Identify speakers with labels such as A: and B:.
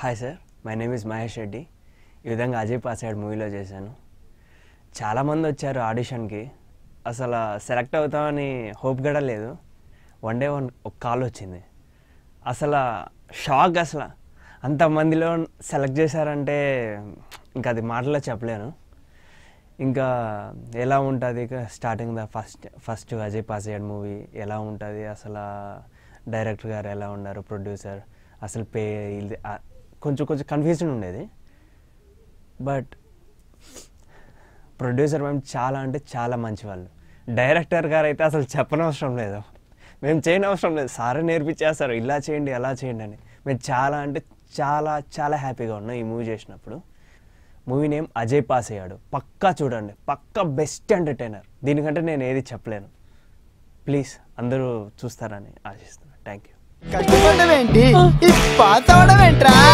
A: hi sir my name is Mahesh Reddy ఈ విధంగా అజయ్ పాసాడ్ మూవీలో చేశాను చాలామంది వచ్చారు ఆడిషన్కి అసలు సెలెక్ట్ అవుతామని హోప్ కూడా లేదు వన్ డే వన్ ఒక కాల్ వచ్చింది అసలు షాక్ అసలు అంతమందిలో సెలెక్ట్ చేశారంటే ఇంకా అది మాటలో చెప్పలేను ఇంకా ఎలా ఉంటుంది ఇక starting the first first Ajay పాసయ్యాడ్ మూవీ ఎలా ఉంటుంది అసలు డైరెక్టర్ గారు ఎలా ఉన్నారు ప్రొడ్యూసర్ అసలు పే ఇది ఆ, కొంచెం కొంచెం కన్ఫ్యూజన్ ఉండేది బట్ ప్రొడ్యూసర్ మేము చాలా అంటే చాలా మంచి వాళ్ళు డైరెక్టర్ గారు అయితే అసలు చెప్పనవసరం లేదు మేము చేయని అవసరం లేదు సారే నేర్పించేస్తారు ఇలా చేయండి అలా చేయండి అని మేము చాలా అంటే చాలా చాలా హ్యాపీగా ఉన్నాం ఈ మూవీ చేసినప్పుడు మూవీ నేమ్ అజయ్ పాస్ అయ్యాడు పక్కా చూడండి పక్కా బెస్ట్ ఎంటర్టైనర్ దీనికంటే నేను ఏది చెప్పలేను ప్లీజ్ అందరూ చూస్తారని ఆశిస్తున్నాను థ్యాంక్ యూ
B: కష్టపడడం ఏంటి ఈ పాస్ అవడం ఏంట్రా